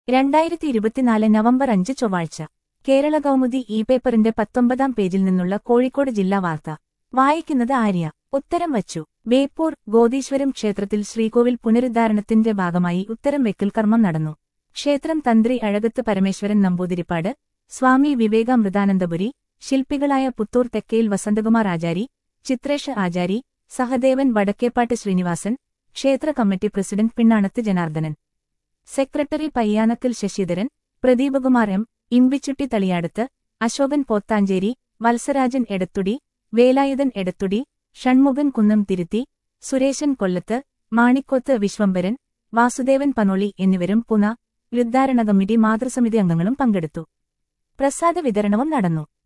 രണ്ടായിരത്തി ഇരുപത്തിനാല് നവംബർ അഞ്ച് ചൊവ്വാഴ്ച കേരള കൗമുദി ഇ പേപ്പറിന്റെ പത്തൊമ്പതാം പേജിൽ നിന്നുള്ള കോഴിക്കോട് ജില്ലാ വാർത്ത വായിക്കുന്നത് ആര്യ ഉത്തരം വച്ചു ബേപ്പൂർ ഗോദീശ്വരം ക്ഷേത്രത്തിൽ ശ്രീകോവിൽ പുനരുദ്ധാരണത്തിന്റെ ഭാഗമായി ഉത്തരം വെക്കൽ കർമ്മം നടന്നു ക്ഷേത്രം തന്ത്രി അഴകത്ത് പരമേശ്വരൻ നമ്പൂതിരിപ്പാട് സ്വാമി വിവേകാമൃതാനന്ദപുരി ശില്പികളായ പുത്തൂർ തെക്കയിൽ വസന്തകുമാർ ആചാരി ചിത്രേഷ് ആചാരി സഹദേവൻ വടക്കേപ്പാട്ട് ശ്രീനിവാസൻ ക്ഷേത്ര committee president Pinnanath Janardanan secretary Payyanakkal Sasidharan Pradeepkumar M Imbichutty Thaliyadath Asokan Pothancheri Valsarajan Edathudi Velayudhan Edathudi Shanmukhan Kunnam Thiruthi Suresan കൊല്ലത്ത് മാണിക്കോത്ത് വിശ്വംഭരൻ വാസുദേവൻ പനോളി എന്നിവരും പുന ഉദ്ധാരണ കമ്മിറ്റി മാതൃസമിതി അംഗങ്ങളും പങ്കെടുത്തു പ്രസാദ വിതരണവും നടന്നു